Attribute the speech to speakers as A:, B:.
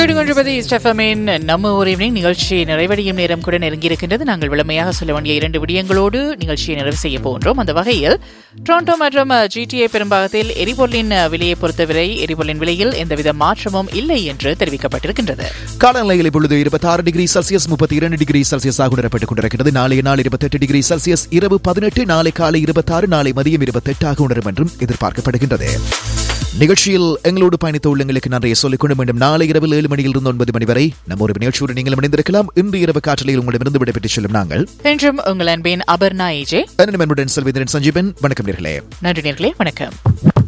A: கேட்டுக்கொண்டிருப்பது ஸ்டெஃபமின் நம்ம ஒரு ஈவினிங் நிகழ்ச்சி நிறைவடையும் நேரம் கூட நெருங்கியிருக்கின்றது நாங்கள் விளமையாக சொல்ல வேண்டிய இரண்டு விடயங்களோடு நிகழ்ச்சியை நிறைவு செய்ய போகின்றோம் அந்த வகையில் டொரண்டோ மற்றும் ஜிடிஏ பெரும்பாகத்தில் எரிபொருளின் விலையை பொறுத்தவரை எரிபொருளின் விலையில் எந்தவித மாற்றமும் இல்லை என்று தெரிவிக்கப்பட்டிருக்கின்றது
B: காலநிலையில் இப்பொழுது இருபத்தாறு டிகிரி செல்சியஸ் முப்பத்தி இரண்டு டிகிரி செல்சியஸாக உணரப்பட்டுக் கொண்டிருக்கிறது நாளைய நாள் இருபத்தெட்டு டிகிரி செல்சியஸ் இரவு பதினெட்டு நாளை காலை இருபத்தாறு நாளை மதியம் இருபத்தெட்டாக உணரும் என்றும் எதிர்பார்க்கப்படுகின்றது நிகழ்ச்சியில் எங்களோடு பயணித்த உள்ளங்களுக்கு நன்றியை சொல்லிக் கொண்டு மீண்டும் நாளை இரவு ஏழு மணியிலிருந்து ஒன்பது மணி வரை நம்ம ஒரு நிகழ்ச்சியோடு நீங்களும் இணைந்திருக்கலாம் இன்று இரவு காற்றலையில் உங்களிடமிருந்து விடைபெற்றுச் செல்லும் நாங்கள்
A: என்றும் உங்கள் அன்பின் அபர்ணா ஏஜே
B: என்னுடன் செல்வதன் சஞ்சீவன் வணக்கம் நேர்களே
A: நன்றி நேர்களே வணக்கம்